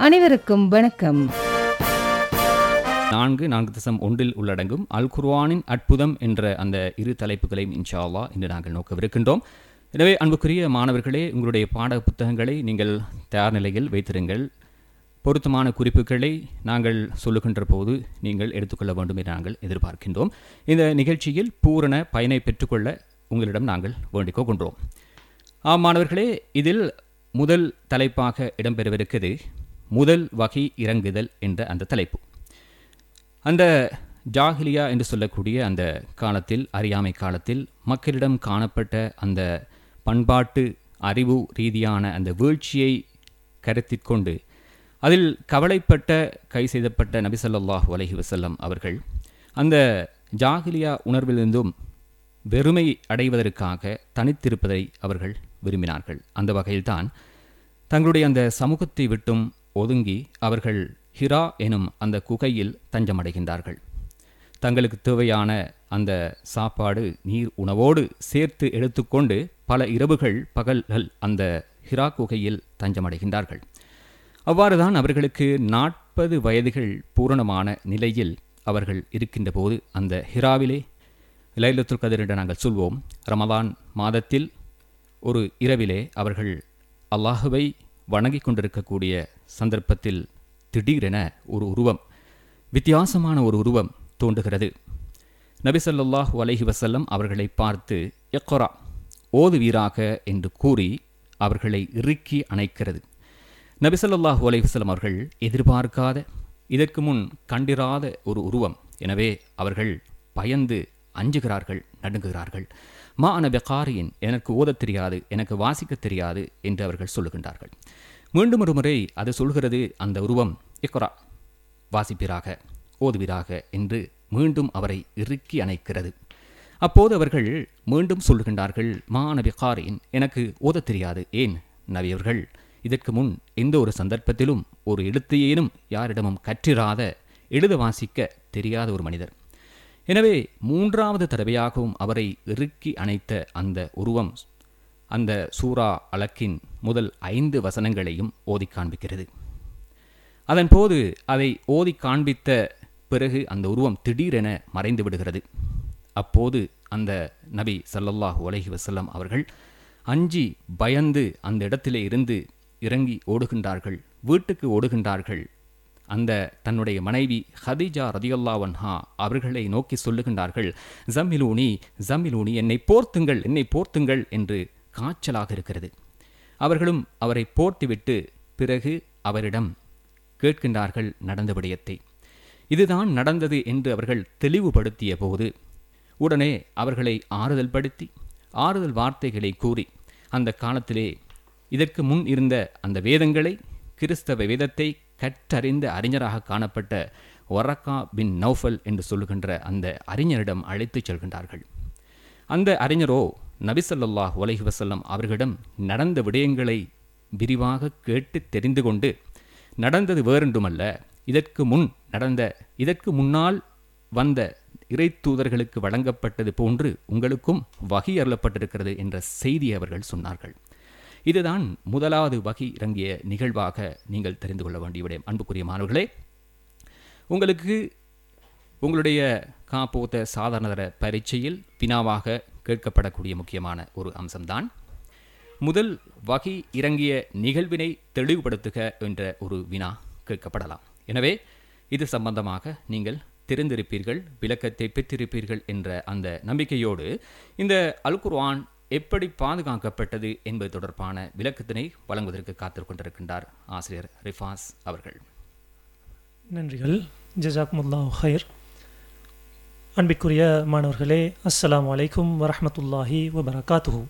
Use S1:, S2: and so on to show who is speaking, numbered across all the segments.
S1: அனைவருக்கும் வணக்கம்
S2: நான்கு நான்கு தசம் ஒன்றில் உள்ளடங்கும் அல் குர்ஆனின் அற்புதம் என்ற அந்த இரு தலைப்புகளையும் இன்ஷா அல்லாஹ் இன்று நாங்கள் நோக்கவிருக்கின்றோம் எனவே அன்புக்குரிய மாணவர்களே உங்களுடைய பாட புத்தகங்களை நீங்கள் தயார் நிலையில் வைத்திருங்கள் பொருத்தமான குறிப்புகளை நாங்கள் சொல்லுகின்ற போது நீங்கள் எடுத்துக்கொள்ள வேண்டும் என நாங்கள் எதிர்பார்க்கின்றோம் இந்த நிகழ்ச்சியில் பூரண பயனை பெற்றுக்கொள்ள உங்களிடம் நாங்கள் வேண்டிக் கொள்கின்றோம் ஆம் மாணவர்களே இதில் முதல் தலைப்பாக இடம்பெறவிருக்கிறது முதல் வகை இறங்குதல் என்ற அந்த தலைப்பு அந்த ஜாஹிலியா என்று சொல்லக்கூடிய அந்த காலத்தில் அறியாமை காலத்தில் மக்களிடம் காணப்பட்ட அந்த பண்பாட்டு அறிவு ரீதியான அந்த வீழ்ச்சியை கருத்திற்கொண்டு அதில் கவலைப்பட்ட கை செய்தப்பட்ட நபி ஸல்லல்லாஹு அலைஹி வஸல்லம் அவர்கள் அந்த ஜாஹிலியா உணர்விலிருந்தும் வெறுமை அடைவதற்காக தனித்திருப்பதை அவர்கள் விரும்பினார்கள் அந்த வகையில்தான் தங்களுடைய அந்த சமூகத்தை விட்டும் ஒதுங்கி அவர்கள் ஹிரா எனும் அந்த குகையில் தஞ்சமடைகின்றார்கள் தங்களுக்கு தேவையான அந்த சாப்பாடு நீர் உணவோடு சேர்த்து எடுத்துக்கொண்டு பல இரவுகள் பகல்கள் அந்த ஹிரா குகையில் தஞ்சமடைகின்றார்கள் அவ்வாறுதான் அவர்களுக்கு நாற்பது வயதுகள் பூரணமான நிலையில் அவர்கள் இருக்கின்ற போது அந்த ஹிராவிலே லைலத்துல் கதிர் என்று நாங்கள் சொல்வோம் ரமலான் மாதத்தில் ஒரு இரவிலே அவர்கள் அல்லாஹுவை வணங்கிக் கொண்டிருக்கக்கூடிய சந்தர்ப்பத்தில் திடீரென ஒரு உருவம் வித்தியாசமான ஒரு உருவம் தோன்றுகிறது நபி ஸல்லல்லாஹு அலைஹி வஸல்லம் அவர்களை பார்த்து எக்கொரா ஓதுவீராக என்று கூறி அவர்களை இறுக்கி அணைக்கிறது நபி ஸல்லல்லாஹு அலைஹி வஸல்லம் அவர்கள் எதிர்பார்க்காத இதற்கு முன் கண்டிராத ஒரு உருவம் எனவே அவர்கள் பயந்து அஞ்சுகிறார்கள் நடுங்குகிறார்கள் மா அன பெகாரியின் எனக்கு ஓதத் தெரியாது எனக்கு வாசிக்கத் தெரியாது என்று அவர்கள் சொல்லுகின்றார்கள் மீண்டும் ஒரு முறை அது சொல்கிறது அந்த உருவம் இக்கொரா வாசிப்பீராக ஓதுவீராக என்று மீண்டும் அவரை இறுக்கி அணைக்கிறது அப்போது அவர்கள் மீண்டும் சொல்லுகின்றார்கள் மா அன பெகாரியின் எனக்கு ஓதத் தெரியாது ஏன் நபி அவர்கள் இதற்கு முன் எந்த ஒரு சந்தர்ப்பத்திலும் ஒரு எழுத்தையேனும் யாரிடமும் கற்றிராத எழுத வாசிக்க தெரியாத ஒரு மனிதர் எனவே மூன்றாவது தடவையாகவும் அவரை இறுக்கி அணைத்த அந்த உருவம் அந்த சூரா அலக்கின் முதல் ஐந்து வசனங்களையும் ஓதி காண்பிக்கிறது அதன் போது அதை ஓதி காண்பித்த பிறகு அந்த உருவம் திடீரென மறைந்து விடுகிறது அப்போது அந்த நபி ஸல்லல்லாஹு அலைஹி வஸல்லம் அவர்கள் அஞ்சி பயந்து அந்த இடத்திலே இருந்து இறங்கி ஓடுகின்றார்கள் வீட்டுக்கு ஓடுகின்றார்கள் அந்த தன்னுடைய மனைவி ஹதிஜா ரதியுல்லாவன்ஹா அவர்களை நோக்கி சொல்லுகின்றார்கள் ஜம்மிலூனி ஜம்மிலூனி என்னை போர்த்துங்கள் என்னை போர்த்துங்கள் என்று காய்ச்சலாக இருக்கிறது அவர்களும் அவரை போர்த்துவிட்டு பிறகு அவரிடம் கேட்கின்றார்கள் நடந்த விடயத்தை இதுதான் நடந்தது என்று அவர்கள் தெளிவுபடுத்திய போது உடனே அவர்களை ஆறுதல் படுத்தி ஆறுதல் வார்த்தைகளை கூறி அந்த காலத்திலே இதற்கு முன் இருந்த அந்த வேதங்களை கிறிஸ்தவ வேதத்தை கற்றறிந்த அறிஞராக காணப்பட்ட ஒரக்கா பின் நௌஃபல் என்று சொல்லுகின்ற அந்த அறிஞரிடம் அழைத்துச் செல்கின்றார்கள் அந்த அறிஞரோ நபிசல்லாஹ் உலகி வசல்லம் அவர்களிடம் நடந்த விடயங்களை விரிவாக கேட்டு தெரிந்து கொண்டு நடந்தது வேறொன்றுமல்ல இதற்கு முன் நடந்த இதற்கு முன்னால் வந்த இறை தூதர்களுக்கு வழங்கப்பட்டது போன்று உங்களுக்கும் வகை அருளப்பட்டிருக்கிறது என்ற செய்தி அவர்கள் சொன்னார்கள் இதுதான் முதலாவது வகை இறங்கிய நிகழ்வாக நீங்கள் தெரிந்து கொள்ள வேண்டிய விடயம் அன்புக்குரிய மாணவர்களே உங்களுக்கு உங்களுடைய காப்போத்த சாதாரணதர பரீட்சையில் வினாவாக கேட்கப்படக்கூடிய முக்கியமான ஒரு அம்சம்தான் முதல் வகை இறங்கிய நிகழ்வினை தெளிவுபடுத்துக என்ற ஒரு வினா கேட்கப்படலாம் எனவே இது சம்பந்தமாக நீங்கள் தெரிந்திருப்பீர்கள் விளக்கத்தை பெற்றிருப்பீர்கள் என்ற அந்த நம்பிக்கையோடு இந்த அல்குர்ஆன் எப்படி பாதுகாக்கப்பட்டது என்பது தொடர்பான விளக்கத்தினை வழங்குவதற்கு காத்துக் கொண்டிருக்கின்றார் ஆசிரியர் ரிஃபாஸ் அவர்கள்
S3: நன்றிகள் ஜசாக்முல்லா ஹைர் அன்பிற்குரிய மாணவர்களே அஸ்ஸலாமு அலைக்கும் வரஹ்மத்துல்லாஹி வபரகாத்துஹு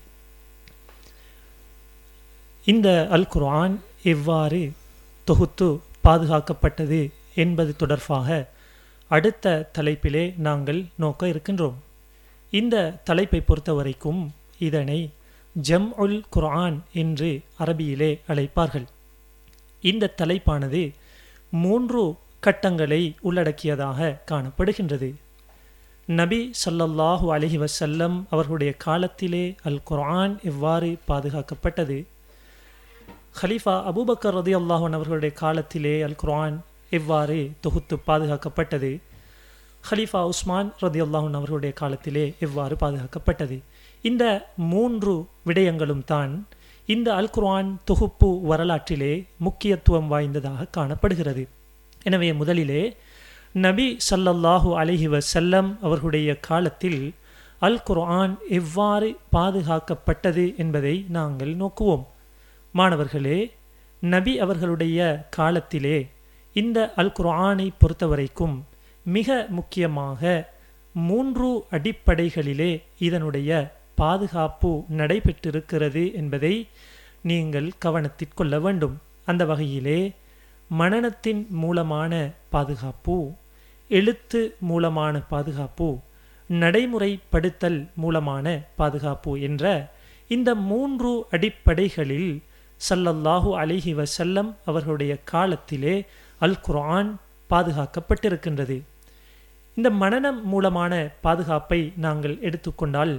S3: இந்த அல் குர்ஆன் எவ்வாறு தொகுத்து பாதுகாக்கப்பட்டது என்பது தொடர்பாக அடுத்த தலைப்பிலே நாங்கள் நோக்க இருக்கின்றோம் இந்த தலைப்பை பொறுத்த வரைக்கும் இதனை ஜம் உல் குர்ஆன் என்று அரபியிலே அழைப்பார்கள் இந்த தலைப்பானது மூன்று கட்டங்களை உள்ளடக்கியதாக காணப்படுகின்றது நபி ஸல்லல்லாஹு அலைஹி வஸல்லம் அவர்களுடைய காலத்திலே அல் குர்ஆன் எவ்வாறு பாதுகாக்கப்பட்டது ஹலீஃபா அபூபக்கர் ரதி அல்லாஹன் அவர்களுடைய காலத்திலே அல் குர்ஆன் எவ்வாறு தொகுத்து பாதுகாக்கப்பட்டது ஹலீஃபா உஸ்மான் ரதி அல்லாஹன் அவர்களுடைய காலத்திலே எவ்வாறு பாதுகாக்கப்பட்டது இந்த மூன்று விடயங்களும் தான் இந்த அல் குர்ஆன் தொகுப்பு வரலாற்றிலே முக்கியத்துவம் வாய்ந்ததாக காணப்படுகிறது எனவே முதலிலே நபி ஸல்லல்லாஹு அலைஹி வஸல்லம் அவர்களுடைய காலத்தில் அல் குர்ஆன் எவ்வாறு பாதுகாக்கப்பட்டது என்பதை நாங்கள் நோக்குவோம் மாணவர்களே நபி அவர்களுடைய காலத்திலே இந்த அல் குர்ஆனை பொறுத்தவரைக்கும் மிக முக்கியமாக மூன்று அடிப்படைகளிலே இதனுடைய பாதுகாப்பு நடைபெற்றிருக்கிறது என்பதை நீங்கள் கவனத்தில் கொள்ள வேண்டும் அந்த வகையிலே மனனத்தின் மூலமான பாதுகாப்பு எழுத்து மூலமான பாதுகாப்பு நடைமுறைப்படுத்தல் மூலமான பாதுகாப்பு என்ற இந்த மூன்று அடிப்படைகளில் சல்லல்லாஹு அலைஹி வசல்லம் அவர்களுடைய காலத்திலே அல் குர்ஆன் பாதுகாக்கப்பட்டிருக்கின்றது இந்த மனனம் மூலமான பாதுகாப்பை நாங்கள் எடுத்துக்கொண்டால்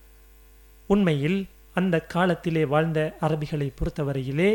S3: உண்மையில் அந்த காலத்திலே வாழ்ந்த அரபிகளை பொறுத்தவரையிலே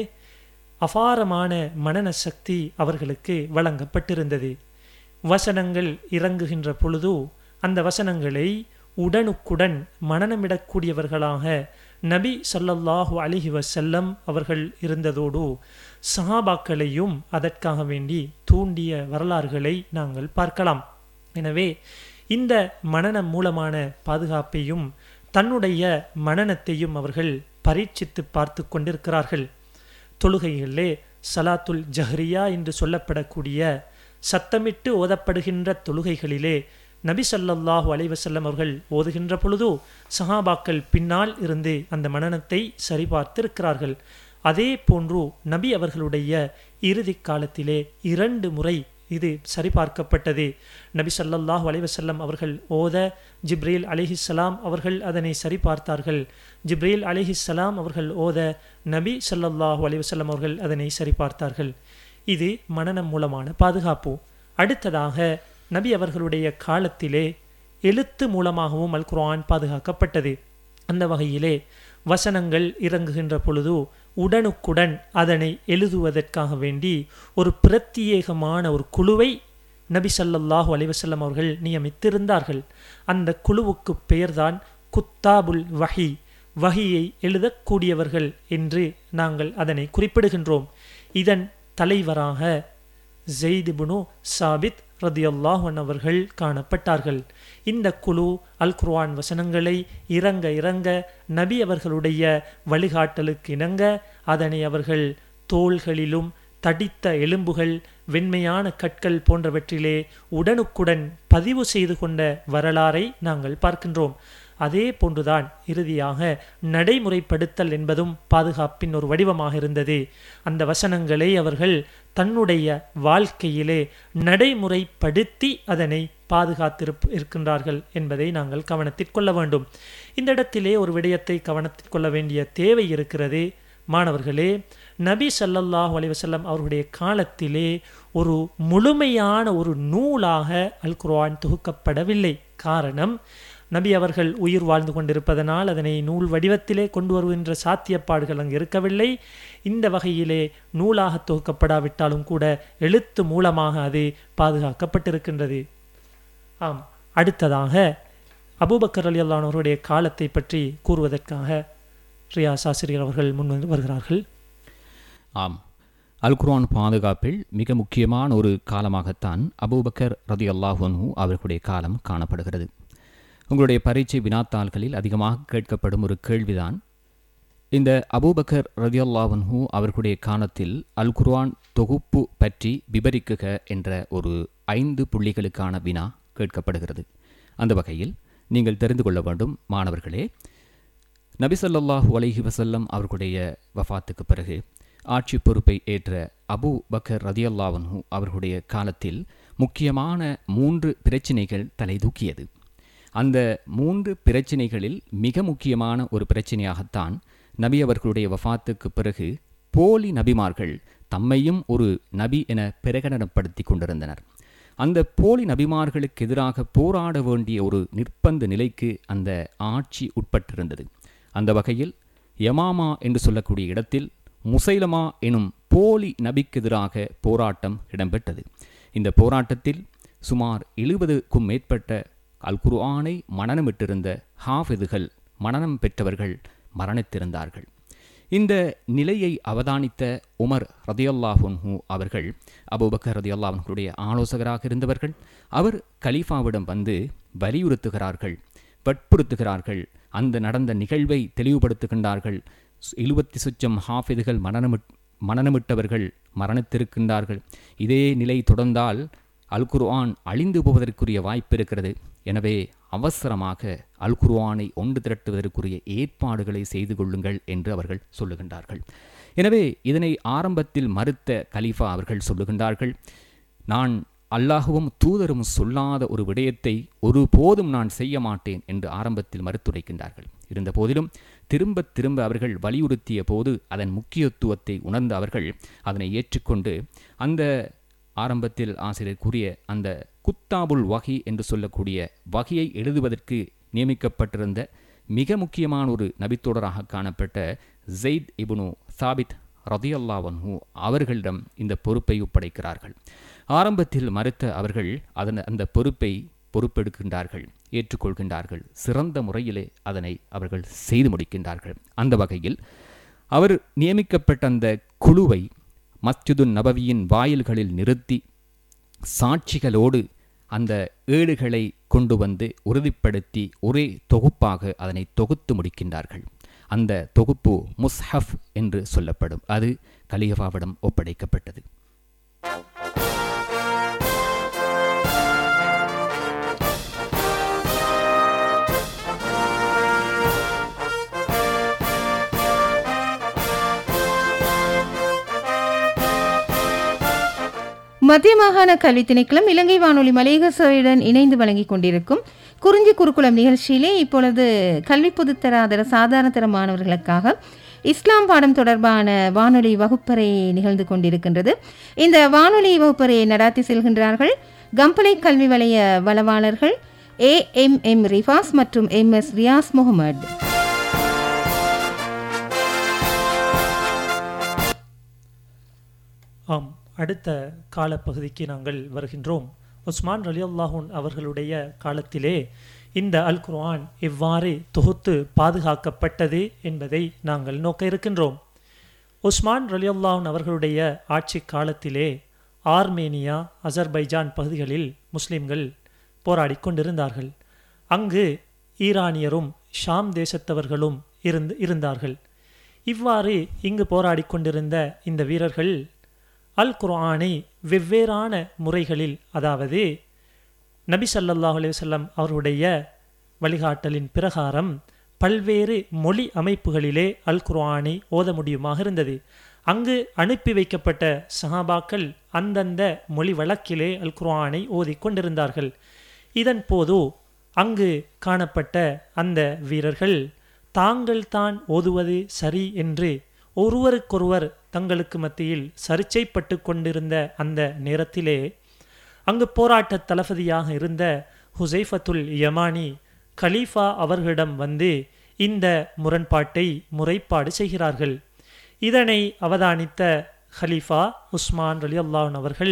S3: அபாரமான மனன சக்தி அவர்களுக்கு வழங்கப்பட்டிருந்தது வசனங்கள் இறங்குகின்ற பொழுது அந்த வசனங்களை உடனுக்குடன் மனநமிடக்கூடியவர்களாக நபி ஸல்லல்லாஹு அலைஹி வஸல்லம் அவர்கள் இருந்ததோடு சஹாபாக்களையும் அதற்காக வேண்டி தூண்டிய வரலாறுகளை நாங்கள் பார்க்கலாம் எனவே இந்த மனனம் மூலமான பாதுகாப்பையும் தன்னுடைய மனனத்தையும் அவர்கள் பரீட்சித்து பார்த்து கொண்டிருக்கிறார்கள் தொழுகைகளிலே சலாத்துல் ஜஹ்ரியா என்று சொல்லப்படக்கூடிய சத்தமிட்டு ஓதப்படுகின்ற தொழுகைகளிலே நபி ஸல்லல்லாஹு அலைஹி வஸல்லம் அவர்கள் ஓதுகின்ற பொழுது சஹாபாக்கள் பின்னால் இருந்து அந்த மனனத்தை சரிபார்த்திருக்கிறார்கள் அதே போன்று நபி அவர்களுடைய இறுதி காலத்திலே இரண்டு முறை இது சரிபார்க்கப்பட்டது நபி ஸல்லல்லாஹு அலைஹி வஸல்லம் அவர்கள் ஓத ஜிப்ரீல் அலிஹிஸ்ஸலாம் அவர்கள் அதனை சரிபார்த்தார்கள் ஜிப்ரீல் அலிஹிஸ்ஸலாம் அவர்கள் ஓத நபி ஸல்லல்லாஹு அலைஹி வஸல்லம் அவர்கள் அதனை சரிபார்த்தார்கள் இது மனனம் மூலமான பாதுகாப்பு அடுத்ததாக நபி அவர்களுடைய காலத்திலே எழுத்து மூலமாகவும் அல் குர்ஆன் பாதுகாக்கப்பட்டது அந்த வகையிலே வசனங்கள் இறங்குகின்ற பொழுது உடனுக்குடன் அதனை எழுதுவதற்காக வேண்டி ஒரு பிரத்யேகமான ஒரு குழுவை நபி ஸல்லல்லாஹு அலைஹி வஸல்லம் அவர்கள் நியமித்திருந்தார்கள் அந்த குழுவுக்கு பெயர்தான் குத்தாபுல் வஹி வஹியை எழுதக்கூடியவர்கள் என்று நாங்கள் அதனை குறிப்பிடுகின்றோம் இதன் தலைவராக ஜெய்திபுனு சாபித் ரதியல்லாஹன் அவர்கள் காணப்பட்டார்கள் இந்த குழு அல் குர்ஆன் வசனங்களை இறங்க இறங்க நபி அவர்களுடைய வழிகாட்டலுக்கு இணங்க அதனை அவர்கள் தோள்களிலும் தடித்த எலும்புகள் வெண்மையான கற்கள் போன்றவற்றிலே உடனுக்குடன் பதிவு செய்து கொண்ட வரலாறை நாங்கள் பார்க்கின்றோம் அதே போன்றுதான் இறுதியாக நடைமுறைப்படுத்தல் என்பதும் பாதுகாப்பின் ஒரு வடிவமாக இருந்தது அந்த வசனங்களை அவர்கள் தன்னுடைய வாழ்க்கையிலே நடைமுறைப்படுத்தி அதனை பாதுகாத்திருப் இருக்கின்றார்கள் என்பதை நாங்கள் கவனத்தில் கொள்ள வேண்டும் இந்த இடத்திலே ஒரு விடயத்தை கவனத்தில் கொள்ள வேண்டிய தேவை இருக்கிறது மாணவர்களே நபி ஸல்லல்லாஹு அலைஹி வஸல்லம் அவர்களுடைய காலத்திலே ஒரு முழுமையான ஒரு நூலாக அல் குர்ஆன் தொகுக்கப்படவில்லை காரணம் நபி அவர்கள் உயிர் வாழ்ந்து கொண்டிருப்பதனால் அதனை நூல் வடிவத்திலே கொண்டு வருகின்ற சாத்தியப்பாடுகள் அங்கு இருக்கவில்லை இந்த வகையிலே நூலாக தொகுக்கப்படாவிட்டாலும் கூட எழுத்து மூலமாக அது பாதுகாக்கப்பட்டிருக்கின்றது ஆம் அடுத்ததாக அபூபக்கர் அலி அல்லானவருடைய காலத்தை பற்றி கூறுவதற்காக ரியாஸ் ஆசிரியர் அவர்கள் முன் வந்து வருகிறார்கள்
S2: ஆம் அல் குர்ஆன் பாதுகாப்பில் மிக முக்கியமான ஒரு காலமாகத்தான் அபூபக்கர் ரதி அல்லாஹன்ஹூ அவர்களுடைய காலம் காணப்படுகிறது உங்களுடைய பரீட்சை வினாத்தாள்களில் அதிகமாக கேட்கப்படும் ஒரு கேள்விதான் இந்த அபூபக்கர் ரதியல்லாவன்ஹூ அவர்களுடைய காலத்தில் அல் குர்ஆன் தொகுப்பு பற்றி விவரிக்குக என்ற ஒரு ஐந்து புள்ளிகளுக்கான வினா கேட்கப்படுகிறது அந்த வகையில் நீங்கள் தெரிந்து கொள்ள வேண்டும் மாணவர்களே நபிசல்லாஹூ அலைஹி வசல்லம் அவர்களுடைய வஃபாத்துக்கு பிறகு ஆட்சி பொறுப்பை ஏற்ற அபு பக்கர் ரதியல்லாவன்ஹூ அவர்களுடைய காலத்தில் முக்கியமான மூன்று பிரச்சினைகள் தலை தூக்கியது அந்த மூன்று பிரச்சினைகளில் மிக முக்கியமான ஒரு பிரச்சனையாகத்தான் நபி அவர்களுடைய வஃபாத்துக்கு பிறகு போலி நபிமார்கள் தம்மையும் ஒரு நபி என பிரகடனப்படுத்தி கொண்டிருந்தனர் அந்த போலி நபிமார்களுக்கு எதிராக போராட வேண்டிய ஒரு நிர்பந்த நிலைக்கு அந்த ஆட்சி உட்பட்டிருந்தது அந்த வகையில் யமாமா என்று சொல்லக்கூடிய இடத்தில் முசைலமா எனும் போலி நபிக்கு எதிராக போராட்டம் இடம்பெற்றது இந்த போராட்டத்தில் சுமார் எழுபதுக்கும் மேற்பட்ட அல் குர்ஆனை மனனமிட்டிருந்த ஹாஃபிதுகள் மனனம் பெற்றவர்கள் மரணித்திருந்தார்கள் இந்த நிலையை அவதானித்த உமர் ரதியல்லாஹுன்ஹு அவர்கள் அபூபக்கர் ரதியல்லாஹனுடைய ஆலோசகராக இருந்தவர்கள் அவர் கலீஃபாவிடம் வந்து வலியுறுத்துகிறார்கள் வற்புறுத்துகிறார்கள் அந்த நடந்த நிகழ்வை தெளிவுபடுத்துகின்றார்கள் எழுபத்தி சுச்சம் ஹாஃபிதுகள் மனநமிட் மனநமிட்டவர்கள் மரணித்திருக்கின்றார்கள் இதே நிலை தொடர்ந்தால் அல் குர்ஆன் அழிந்து போவதற்குரிய வாய்ப்பு இருக்கிறது எனவே அவசரமாக அல் குர்ஆனை ஒன்று திரட்டுவதற்குரிய ஏற்பாடுகளை செய்து கொள்ளுங்கள் என்று அவர்கள் சொல்லுகின்றார்கள் எனவே இதனை ஆரம்பத்தில் மறுத்த கலீஃபா அவர்கள் சொல்லுகின்றார்கள் நான் அல்லாஹுவும் தூதரும் சொல்லாத ஒரு விடயத்தை ஒருபோதும் நான் செய்ய மாட்டேன் என்று ஆரம்பத்தில் மறுத்துரைக்கின்றார்கள் இருந்த போதிலும் திரும்ப திரும்ப அவர்கள் வலியுறுத்திய போது அதன் முக்கியத்துவத்தை உணர்ந்த அவர்கள் அதனை ஏற்றுக்கொண்டு அந்த ஆரம்பத்தில் ஆசிரியர் கூறிய அந்த குத்தாபுல் வகி என்று சொல்லக்கூடிய வகையை எழுதுவதற்கு நியமிக்கப்பட்டிருந்த மிக முக்கியமான ஒரு நபித்தோடராக காணப்பட்ட ஜெயித் இபுனு சாபித் ரதியல்லாவன்ஹூ அவர்களிடம் இந்த பொறுப்பை ஒப்படைக்கிறார்கள் ஆரம்பத்தில் மறுத்த அவர்கள் அதன் அந்த பொறுப்பை பொறுப்பெடுக்கின்றார்கள் ஏற்றுக்கொள்கின்றார்கள் சிறந்த முறையிலே அதனை அவர்கள் செய்து முடிக்கின்றார்கள் அந்த வகையில் அவர் நியமிக்கப்பட்ட அந்த குழுவை மஸ்ஜிது நபவியின் வாயில்களில் நிறுத்தி சாட்சிகளோடு அந்த ஏடுகளை கொண்டு வந்து உறுதிப்படுத்தி ஒரே தொகுப்பாக அதனை தொகுத்து முடிக்கின்றார்கள் அந்த தொகுப்பு முஸ்ஹப் என்று சொல்லப்படும் அது கலியஃபாவிடம் ஒப்படைக்கப்பட்டது
S1: மத்திய மாகாண கல்வி திணைக்களம் இலங்கை வானொலி மலையக சேவையுடன் இணைந்து வழங்கிக் கொண்டிருக்கும் குறிஞ்சி குருகுலம் நிகழ்ச்சியிலே இப்பொழுது கல்வி பொதுத்தராதர சாதாரண தர மாணவர்களுக்காக இஸ்லாம் பாடம் தொடர்பான வானொலி வகுப்பறை நிகழ்ந்து கொண்டிருக்கின்றது இந்த வானொலி வகுப்பறையை நடாத்தி செல்கின்றார்கள் கம்பளை கல்வி வலய வளவாளர்கள் ஏ எம் எம் ரிஃபாஸ் மற்றும் எம் எஸ் ரியாஸ் முகமது
S3: ஆம் அடுத்த காலப்பகுதிக்கு நாங்கள் வருகின்றோம் உஸ்மான் அலி அல்லாஹூன் அவர்களுடைய காலத்திலே இந்த அல் குர்ஆன் எவ்வாறு தொகுத்து பாதுகாக்கப்பட்டது என்பதை நாங்கள் நோக்க இருக்கின்றோம் உஸ்மான் அலி அல்லாஹூன் அவர்களுடைய ஆட்சி காலத்திலே ஆர்மேனியா அசர்பைஜான் பகுதிகளில் முஸ்லிம்கள் போராடிக் கொண்டிருந்தார்கள் அங்கு ஈரானியரும் ஷாம் தேசத்தவர்களும் இருந்து இருந்தார்கள் இவ்வாறு இங்கு போராடிக் கொண்டிருந்த இந்த வீரர்கள் அல் குர்ஆனை வெவ்வேறான முறைகளில் அதாவது நபி ஸல்லல்லாஹு அலைஹி வஸல்லம் அவருடைய வழிகாட்டலின் பிரகாரம் பல்வேறு மொழி அமைப்புகளிலே அல் குர்ஆனை ஓத முடியுமாக இருந்தது அங்கு அனுப்பி வைக்கப்பட்ட சஹாபாக்கள் அந்தந்த மொழி வழக்கிலே அல் குர்ஆனை ஓதிக் கொண்டிருந்தார்கள் இதன் போது அங்கு காணப்பட்ட அந்த வீரர்கள் தாங்கள் தான் ஓதுவது சரி என்று ஒருவருக்கொருவர் தங்களுக்கு மத்தியில் சர்ச்சைப்பட்டு கொண்டிருந்த அந்த நேரத்திலே அங்கு போராட்ட தளபதியாக இருந்த ஹுசைஃபத்துல் யமானி கலீஃபா அவர்களிடம் வந்து இந்த முரண்பாட்டை முறைப்பாடு செய்கிறார்கள் இதனை அவதானித்த ஹலீஃபா உஸ்மான் அலி அல்லாஹன் அவர்கள்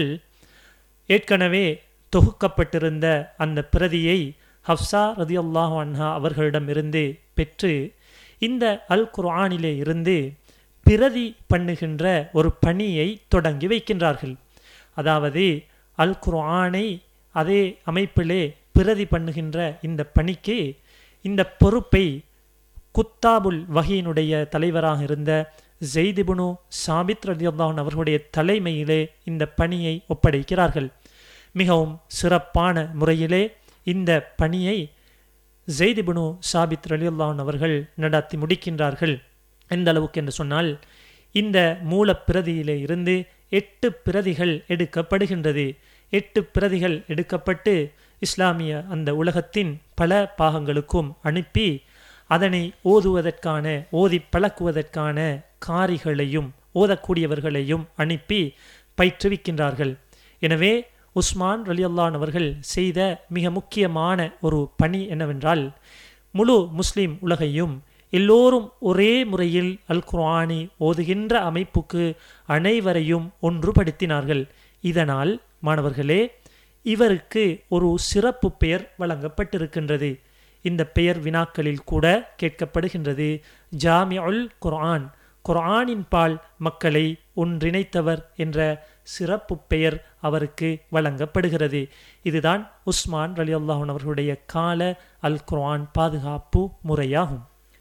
S3: ஏற்கனவே தொகுக்கப்பட்டிருந்த அந்த பிரதியை ஹப்சா ரதி அல்லாஹ் அன்ஹா அவர்களிடமிருந்து பெற்று இந்த அல் குர்ஆனிலே இருந்து பிரதி பண்ணுகின்ற ஒரு பணியை தொடங்கி வைக்கின்றார்கள் அதாவது அல் குர்ஆனை அதே அமைப்பிலே பிரதி பண்ணுகின்ற இந்த பணிக்கு இந்த பொறுப்பை குத்தாபுல் வகையினுடைய தலைவராக இருந்த ஜெய்திபுனு சாபித் ரதியுல்லான் அவர்களுடைய தலைமையிலே இந்த பணியை ஒப்படைக்கிறார்கள் மிகவும் சிறப்பான முறையிலே இந்த பணியை ஜெய்திபுனு சாபித் ரலியுல்லான் அவர்கள் நடத்தி முடிக்கின்றார்கள் எந்த அளவுக்கு என்று சொன்னால் இந்த மூலப்பிரதியிலே இருந்து எட்டு பிரதிகள் எடுக்கப்படுகின்றது எட்டு பிரதிகள் எடுக்கப்பட்டு இஸ்லாமிய அந்த உலகத்தின் பல பாகங்களுக்கும் அனுப்பி அதனை ஓதுவதற்கான ஓதி பழக்குவதற்கான காரிகளையும் ஓதக்கூடியவர்களையும் அனுப்பி பயிற்றுவிக்கின்றார்கள் எனவே உஸ்மான் ரலியல்லான் அவர்கள் செய்த மிக முக்கியமான ஒரு பணி என்னவென்றால் முழு முஸ்லிம் உலகையும் எல்லோரும் ஒரே முறையில் அல் குர்ஆனை ஓதுகின்ற அமைப்புக்கு அனைவரையும் ஒன்றுபடுத்தினார்கள் இதனால் மாணவர்களே இவருக்கு ஒரு சிறப்பு பெயர் வழங்கப்பட்டிருக்கின்றது இந்த பெயர் வினாக்களில் கூட கேட்கப்படுகின்றது ஜாமியுல் குர்ஆன் குர்ஆனின் பால் மக்களை ஒன்றிணைத்தவர் என்ற சிறப்பு பெயர் அவருக்கு வழங்கப்படுகிறது இதுதான் உஸ்மான் அலி அல்லாஹன் அவர்களுடைய கால அல் குர்ஆன் பாதுகாப்பு முறையாகும்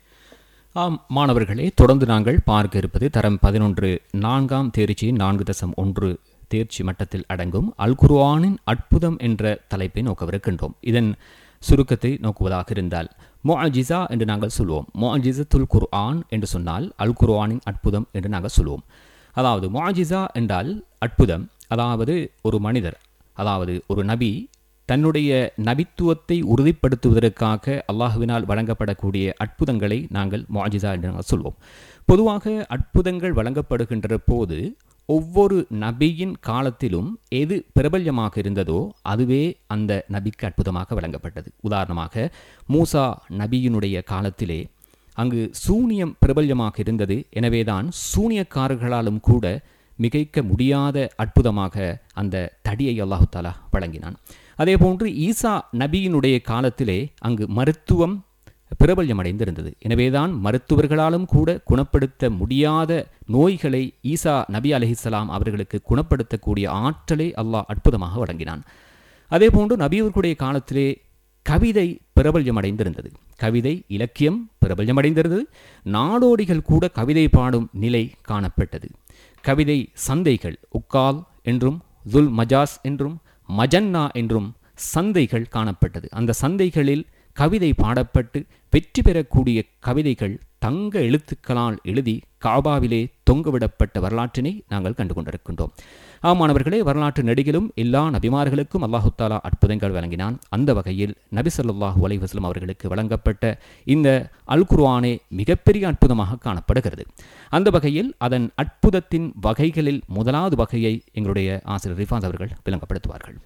S2: ஆம் மாணவர்களே தொடர்ந்து நாங்கள் பார்க்க இருப்பது தரம் பதினொன்று நான்காம் தேர்ச்சி நான்கு தசம் ஒன்று தேர்ச்சி மட்டத்தில் அடங்கும் அல் குர்ஆனின் அற்புதம் என்ற தலைப்பை நோக்கவிருக்கின்றோம் இதன் சுருக்கத்தை நோக்குவதாக இருந்தால் மொஅஜிசா என்று நாங்கள் சொல்வோம் மொஅஜிசத்துல் குர்ஆன் என்று சொன்னால் அல் குர்ஆனின் அற்புதம் என்று நாங்கள் சொல்வோம் அதாவது மொஅஜிசா என்றால் அற்புதம் அதாவது ஒரு மனிதர் அதாவது ஒரு நபி தன்னுடைய நபித்துவத்தை உறுதிப்படுத்துவதற்காக அல்லாஹுவினால் வழங்கப்படக்கூடிய அற்புதங்களை நாங்கள் மொஅஜிசா என்று நாங்கள் சொல்வோம் பொதுவாக அற்புதங்கள் வழங்கப்படுகின்ற போது ஒவ்வொரு நபியின் காலத்திலும் எது பிரபல்யமாக இருந்ததோ அதுவே அந்த நபிக்கு அற்புதமாக வழங்கப்பட்டது உதாரணமாக மூசா நபியினுடைய காலத்திலே அங்கு சூனியம் பிரபல்யமாக இருந்தது எனவேதான் சூனியக்காரர்களாலும் கூட மிகைக்க முடியாத அற்புதமாக அந்த தடியை அல்லாஹு தாலா வழங்கினான் அதேபோன்று ஈசா நபியினுடைய காலத்திலே அங்கு மருத்துவம் பிரபல்யமடைந்திருந்தது எனவேதான் மருத்துவர்களாலும் கூட குணப்படுத்த முடியாத நோய்களை ஈசா நபி அலஹிஸ்லாம் அவர்களுக்கு குணப்படுத்தக்கூடிய ஆற்றலை அல்லாஹ் அற்புதமாக வழங்கினான் அதேபோன்று நபியவர்களுடைய காலத்திலே கவிதை பிரபல்யமடைந்திருந்தது கவிதை இலக்கியம் பிரபல்யமடைந்திருந்தது நாடோடிகள் கூட கவிதை பாடும் நிலை காணப்பட்டது கவிதை சந்தைகள் உக்கால் என்றும் துல் மஜாஸ் என்றும் மஜன்னா என்றும் சந்தைகள் காணப்பட்டது அந்த சந்தைகளில் கவிதை பாடப்பட்டு வெற்றி பெறக்கூடிய கவிதைகள் தங்க எழுத்துக்களால் எழுதி காபாவிலே தொங்கவிடப்பட்ட வரலாற்றினை நாங்கள் கண்டு கொண்டிருக்கின்றோம் ஆமானவர்களே வரலாற்று நெடுகிலும் எல்லா நபிமார்களுக்கும் அல்லாஹு தாலா அற்புதங்கள் வழங்கினான் அந்த வகையில் நபி ஸல்லல்லாஹு அலைஹி வஸல்லம் அவர்களுக்கு வழங்கப்பட்ட இந்த அல் குர்ஆனே மிகப்பெரிய அற்புதமாக காணப்படுகிறது அந்த வகையில் அதன் அற்புதத்தின் வகைகளில் முதலாவது வகையை எங்களுடைய ஆசிரியர் ரிஃபாஸ் அவர்கள் விளங்கப்படுத்துவார்கள்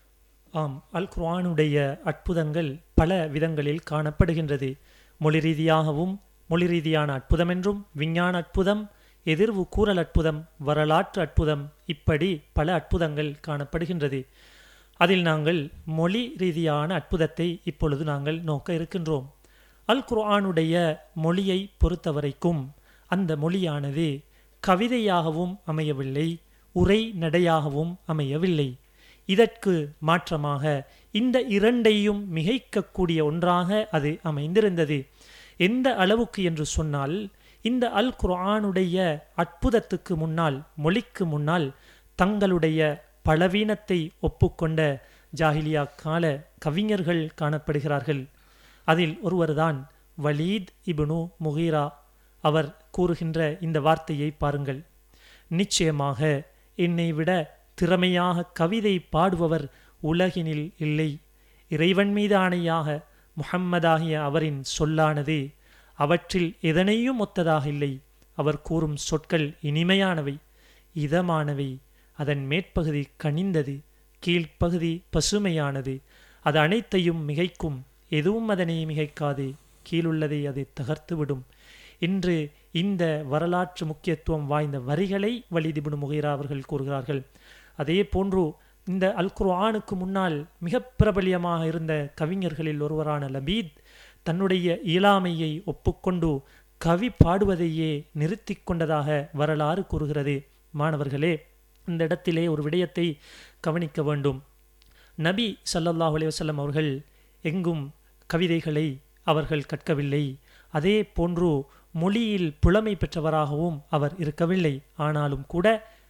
S3: ஆம் அல் குர்ஆனுடைய அற்புதங்கள் பல விதங்களில் காணப்படுகின்றது மொழி ரீதியாகவும் மொழி ரீதியான அற்புதம் என்றும் விஞ்ஞான அற்புதம் எதிர்வு கூறல் அற்புதம் வரலாற்று அற்புதம் இப்படி பல அற்புதங்கள் காணப்படுகின்றது அதில் நாங்கள் மொழி ரீதியான அற்புதத்தை இப்பொழுது நாங்கள் நோக்க இருக்கின்றோம் அல் குர்ஆனுடைய மொழியை பொறுத்தவரைக்கும் அந்த மொழியானது கவிதையாகவும் அமையவில்லை உரை நடையாகவும் அமையவில்லை இதற்கு மாற்றமாக இந்த இரண்டையும் மிகைக்கக்கூடிய ஒன்றாக அது அமைந்திருந்தது எந்த அளவுக்கு என்று சொன்னால் இந்த அல் குர்ஆனுடைய அற்புதத்துக்கு முன்னால் மொழிக்கு முன்னால் தங்களுடைய பலவீனத்தை ஒப்புக்கொண்ட ஜாஹிலியா கால கவிஞர்கள் காணப்படுகிறார்கள் அதில் ஒருவர்தான் வலீத் இப்னு முகீரா அவர் கூறுகின்ற இந்த வார்த்தையை பாருங்கள் நிச்சயமாக என்னை விட திறமையாக கவிதை பாடுபவர் உலகினில் இல்லை இறைவன் மீது ஆணையாக முஹம்மதாகிய அவரின் சொல்லானது அவற்றில் எதனையும் ஒத்ததாக இல்லை அவர் கூறும் சொற்கள் இனிமையானவை இதமானவை அதன் மேற்பகுதி கனிந்தது கீழ்ப்பகுதி பசுமையானது அது அனைத்தையும் மிகைக்கும் எதுவும் அதனை மிகைக்காது கீழுள்ளதை அது தகர்த்துவிடும் இன்று இந்த வரலாற்று முக்கியத்துவம் வாய்ந்த வரிகளை வலிதிபுன் முகைரா அவர்கள் கூறுகிறார்கள் அதே போன்று இந்த அல் குர்ஆனுக்கு முன்னால் மிக பிரபலியமாக இருந்த கவிஞர்களில் ஒருவரான லபீத் தன்னுடைய இயலாமையை ஒப்புக்கொண்டு கவி பாடுவதையே நிறுத்தி கொண்டதாக வரலாறு கூறுகிறது மாணவர்களே இந்த இடத்திலே ஒரு விடயத்தை கவனிக்க வேண்டும் நபி ஸல்லல்லாஹு அலைஹி வஸல்லம் அவர்கள் எங்கும் கவிதைகளை அவர்கள் கற்கவில்லை அதே போன்று மொழியில் புலமை பெற்றவராகவும் அவர் இருக்கவில்லை ஆனாலும் கூட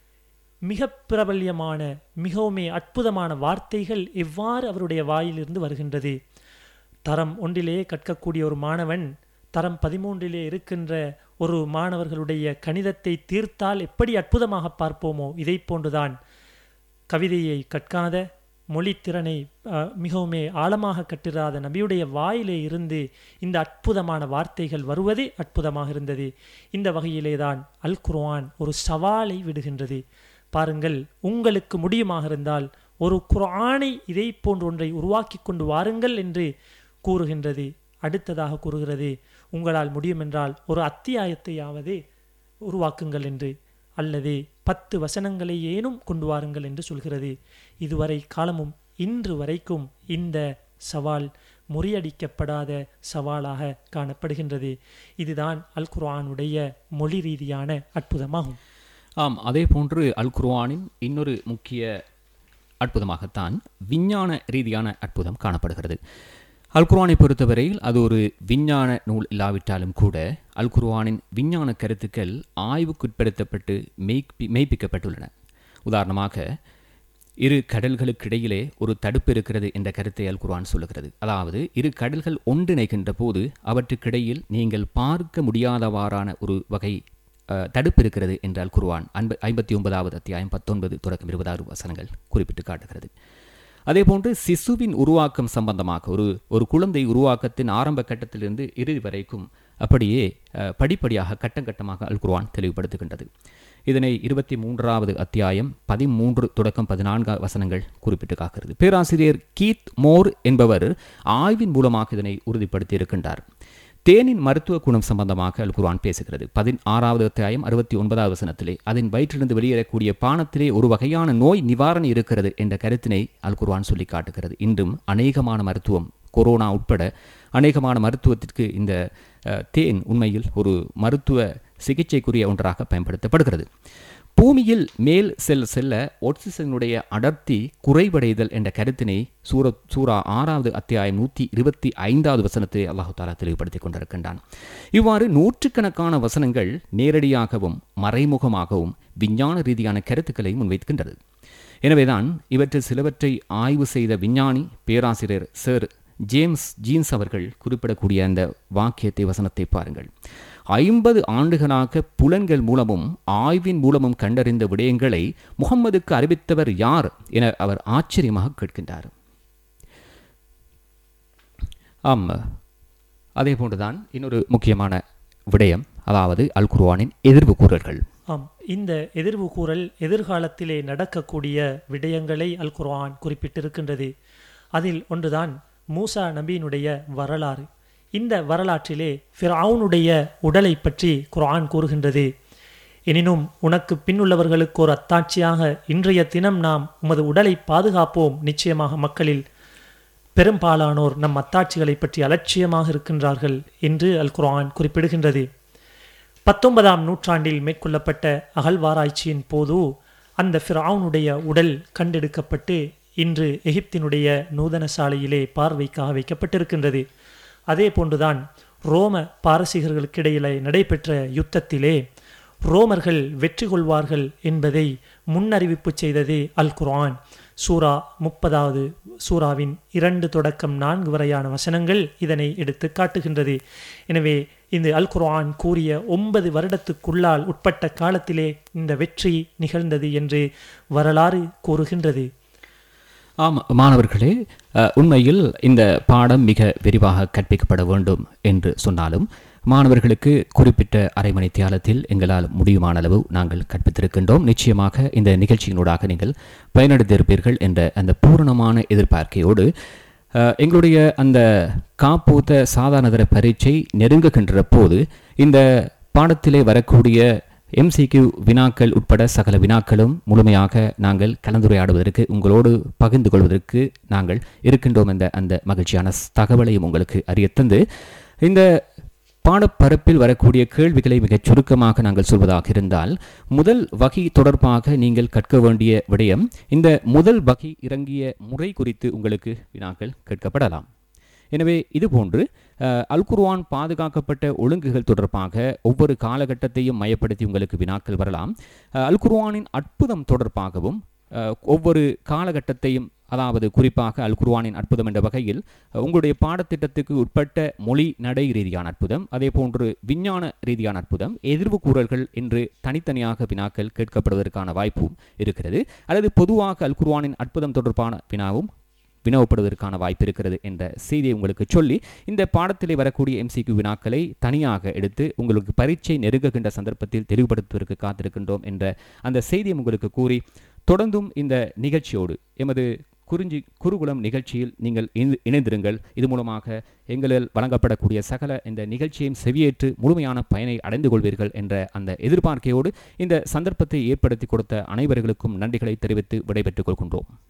S3: மிக பிரபல்யமான மிகவுமே அற்புதமான வார்த்தைகள் எவ்வாறு அவருடைய வாயிலிருந்து வருகின்றது தரம் ஒன்றிலே கற்கக்கூடிய ஒரு மாணவன் தரம் பதிமூன்றிலே இருக்கின்ற ஒரு மாணவர்களுடைய கணிதத்தை தீர்த்தால் எப்படி அற்புதமாக பார்ப்போமோ இதை போன்றுதான் கவிதையை கற்காத மொழித்திறனை அஹ், மிகவுமே ஆழமாக கட்டிராத நபியுடைய வாயிலே இருந்து இந்த அற்புதமான வார்த்தைகள் வருவதே அற்புதமாக இருந்தது இந்த வகையிலே தான் அல் குர்ஆன் ஒரு சவாலை விடுகின்றது பாருங்கள் உங்களுக்கு முடியுமாக இருந்தால் ஒரு குர்ஆனை இதை போன்ற ஒன்றை உருவாக்கி கொண்டு வாருங்கள் என்று கூறுகின்றது அடுத்ததாக கூறுகிறது உங்களால் முடியுமென்றால் ஒரு அத்தியாயத்தையாவது உருவாக்குங்கள் என்று அல்லது பத்து வசனங்களை ஏனும் கொண்டு வாருங்கள் என்று சொல்கிறது இதுவரை காலமும் இன்று வரைக்கும் இந்த சவால் முறியடிக்கப்படாத சவாலாக காணப்படுகின்றது இதுதான் அல் குர்ஆனுடைய மொழி ரீதியான அற்புதமாகும்
S2: ஆம் அதே போன்று அல் குர்ஆனின் இன்னொரு முக்கிய அற்புதமாகத்தான் விஞ்ஞான ரீதியான அற்புதம் காணப்படுகிறது அல் குர்ஆனை பொறுத்தவரையில் அது ஒரு விஞ்ஞான நூல் இல்லாவிட்டாலும் கூட அல் குர்ஆனின் விஞ்ஞான கருத்துக்கள் ஆய்வுக்குட்படுத்தப்பட்டு மெய்ப்பி மெய்ப்பிக்கப்பட்டுள்ளன உதாரணமாக இரு கடல்களுக்கிடையிலே ஒரு தடுப்பு இருக்கிறது என்ற கருத்தை அல் குர்ஆன் சொல்லுகிறது அதாவது இரு கடல்கள் ஒன்றிணைகின்ற போது அவற்றுக்கிடையில் நீங்கள் பார்க்க முடியாதவாறான ஒரு வகை அஹ், தடுப்பு இருக்கிறது என்றால் குர்ஆன் அன்ப ஐம்பத்தி ஒன்பதாவது அத்தியாயம் பத்தொன்பது தொடக்கம் இருபதாறு வசனங்கள் குறிப்பிட்டு காட்டுகிறது அதேபோன்று சிசுவின் உருவாக்கம் சம்பந்தமாக ஒரு ஒரு குழந்தை உருவாக்கத்தின் ஆரம்ப கட்டத்திலிருந்து இறுதி வரைக்கும் அப்படியே அஹ், படிப்படியாக கட்டம் கட்டமாக அல் குர்ஆன் தெளிவுபடுத்துகின்றது இதனை இருபத்தி மூன்றாவது அத்தியாயம் பதிமூன்று தொடக்கம் பதினான்கு வசனங்கள் குறிப்பிட்டு காக்கிறது பேராசிரியர் கீத் மோர் என்பவர் ஆய்வின் மூலமாக இதனை உறுதிப்படுத்தி இருக்கின்றார் தேனின் மருத்துவ குணம் சம்பந்தமாக அல் குர்ஆன் பேசுகிறது பதினாறாவது அத்தியாயம் அறுபத்தி ஒன்பதாவது வசனத்திலே அதன் வயிற்றிலிருந்து வெளியேறக்கூடிய பானத்திலே ஒரு வகையான நோய் நிவாரணி இருக்கிறது என்ற கருத்தினை அல் குர்ஆன் சொல்லி காட்டுகிறது இன்றும் அநேகமான மருத்துவம் கொரோனா உட்பட அநேகமான மருத்துவத்திற்கு இந்த அஹ், தேன் உண்மையில் ஒரு மருத்துவ சிகிச்சைக்குரிய ஒன்றாக பயன்படுத்தப்படுகிறது பூமியில் மேல் செல் செல்ல ஒட்சிசனுடைய அடர்த்தி குறைவடைதல் என்ற கருத்தினை சூர சூரா ஆறாவது அத்தியாயம் நூற்றி இருபத்தி ஐந்தாவது வசனத்தை அல்லாஹு தாலா தெளிவுபடுத்திக் கொண்டிருக்கின்றான் இவ்வாறு நூற்றுக்கணக்கான வசனங்கள் நேரடியாகவும் மறைமுகமாகவும் விஞ்ஞான ரீதியான கருத்துக்களை முன்வைக்கின்றது எனவேதான் இவற்றில் சிலவற்றை ஆய்வு செய்த விஞ்ஞானி பேராசிரியர் சர் ஜேம்ஸ் ஜீன்ஸ் அவர்கள் குறிப்பிடக்கூடிய அந்த வாக்கியத்தை வசனத்தை பாருங்கள் ஐம்பது ஆண்டுகளாக புலன்கள் மூலமும் ஆய்வின் மூலமும் கண்டறிந்த விடயங்களை முகம்மதுக்கு அறிவித்தவர் யார் என அவர் ஆச்சரியமாக கேட்கின்றார் ஆம் அதே போன்றுதான் இன்னொரு முக்கியமான விடயம் அதாவது அல் குர்ஆனின் எதிர்வு கூறல்கள்
S3: ஆம் இந்த எதிர்வு கூறல் எதிர்காலத்திலே நடக்கக்கூடிய விடயங்களை அல் குர்ஆன் குறிப்பிட்டிருக்கின்றது அதில் ஒன்றுதான் மூசா நபியினுடைய வரலாறு இந்த வரலாற்றிலே ஃபிரௌனுடைய உடலை பற்றி குர்ஆன் கூறுகின்றது எனினும் உனக்கு பின்னுள்ளவர்களுக்கு ஒரு அத்தாட்சியாக இன்றைய தினம் நாம் உமது உடலை பாதுகாப்போம் நிச்சயமாக மக்களில் பெரும்பாலானோர் நம் அத்தாட்சிகளை பற்றி அலட்சியமாக இருக்கின்றார்கள் என்று அல் குர்ஆன் குறிப்பிடுகின்றது பத்தொன்பதாம் நூற்றாண்டில் மேற்கொள்ளப்பட்ட அகழ்வாராய்ச்சியின் போது அந்த ஃபிரௌனுடைய உடல் கண்டெடுக்கப்பட்டு இன்று எகிப்தினுடைய நூதன சாலையிலே பார்வைக்காக வைக்கப்பட்டிருக்கின்றது அதே போன்றுதான் ரோம பாரசீகர்களுக்கிடையிலே நடைபெற்ற யுத்தத்திலே ரோமர்கள் வெற்றி கொள்வார்கள் என்பதை முன்னறிவிப்பு செய்தது அல் குர்ஆன் சூரா முப்பதாவது சூராவின் இரண்டு தொடக்கம் நான்கு வரையான வசனங்கள் இதனை எடுத்து காட்டுகின்றது எனவே இந்த அல் குர்ஆன் கூறிய ஒன்பது வருடத்துக்குள்ளால் உட்பட்ட காலத்திலே இந்த வெற்றி நிகழ்ந்தது என்று வரலாறு கூறுகின்றது
S2: ஆம் மாணவர்களே அஹ், உண்மையில் இந்த பாடம் மிக விரிவாக கற்பிக்கப்பட வேண்டும் என்று சொன்னாலும் மாணவர்களுக்கு குறிப்பிட்ட அரை மணி தியாலத்தில் எங்களால் முடியுமான அளவு நாங்கள் கற்பித்திருக்கின்றோம் நிச்சயமாக இந்த நிகழ்ச்சியினூடாக நீங்கள் பயனடைந்திருப்பீர்கள் என்ற அந்த பூரணமான எதிர்பார்க்கையோடு அஹ், எங்களுடைய அந்த காப்பூத்த சாதாரணதர பரீட்சை நெருங்குகின்ற போது இந்த பாடத்திலே வரக்கூடிய எம்சிக்யூ வினாக்கள் உட்பட சகல வினாக்களும் முழுமையாக நாங்கள் கலந்துரையாடுவதற்கு உங்களோடு பகிர்ந்து கொள்வதற்கு நாங்கள் இருக்கின்றோம் என்ற அந்த மகிழ்ச்சியான ஸ்- தகவலையும் உங்களுக்கு அறியத்தந்து இந்த பாடப்பரப்பில் வரக்கூடிய கேள்விகளை மிகச் சுருக்கமாக நாங்கள் சொல்வதாக இருந்தால் முதல் வகை தொடர்பாக நீங்கள் கற்க வேண்டிய விடயம் இந்த முதல் வகை இறங்கிய முறை குறித்து உங்களுக்கு வினாக்கள் கேட்கப்படலாம் எனவே இதுபோன்று அஹ், அல் குர்ஆன் பாதுகாக்கப்பட்ட ஒழுங்குகள் தொடர்பாக ஒவ்வொரு காலகட்டத்தையும் மையப்படுத்தி உங்களுக்கு வினாக்கள் வரலாம் அஹ், அல் குர்ஆனின் அற்புதம் தொடர்பாகவும் அஹ், ஒவ்வொரு காலகட்டத்தையும் அதாவது குறிப்பாக அல் குர்ஆனின் அற்புதம் என்ற வகையில் அஹ், உங்களுடைய பாடத்திட்டத்துக்கு உட்பட்ட மொழி நடை ரீதியான அற்புதம் அதே போன்று விஞ்ஞான ரீதியான அற்புதம் எதிர்வு கூறல்கள் என்று தனித்தனியாக வினாக்கள் கேட்கப்படுவதற்கான வாய்ப்பும் இருக்கிறது அல்லது பொதுவாக அல் குர்ஆனின் அற்புதம் தொடர்பான வினாவும் வினவப்படுவதற்கான வாய்ப்பு இருக்கிறது என்ற செய்தியை உங்களுக்கு சொல்லி இந்த பாடத்திலே வரக்கூடிய எம்சிக்யூ வினாக்களை தனியாக எடுத்து உங்களுக்கு பரீட்சை நெருங்குகின்ற சந்தர்ப்பத்தில் தெளிவுபடுத்துவதற்கு காத்திருக்கின்றோம் என்ற அந்த செய்தியை உங்களுக்கு கூறி தொடர்ந்தும் இந்த நிகழ்ச்சியோடு எமது குறிஞ்சி குருகுலம் நிகழ்ச்சியில் நீங்கள் இணை- இணைந்திருங்கள் இது மூலமாக எங்களால் வழங்கப்படக்கூடிய சகல இந்த நிகழ்ச்சியையும் செவியேற்று முழுமையான பயனை அடைந்து கொள்வீர்கள் என்ற அந்த எதிர்பார்க்கையோடு இந்த சந்தர்ப்பத்தை ஏற்படுத்தி கொடுத்த அனைவர்களுக்கும் நன்றிகளை தெரிவித்து விடைபெற்றுக் கொள்கின்றோம்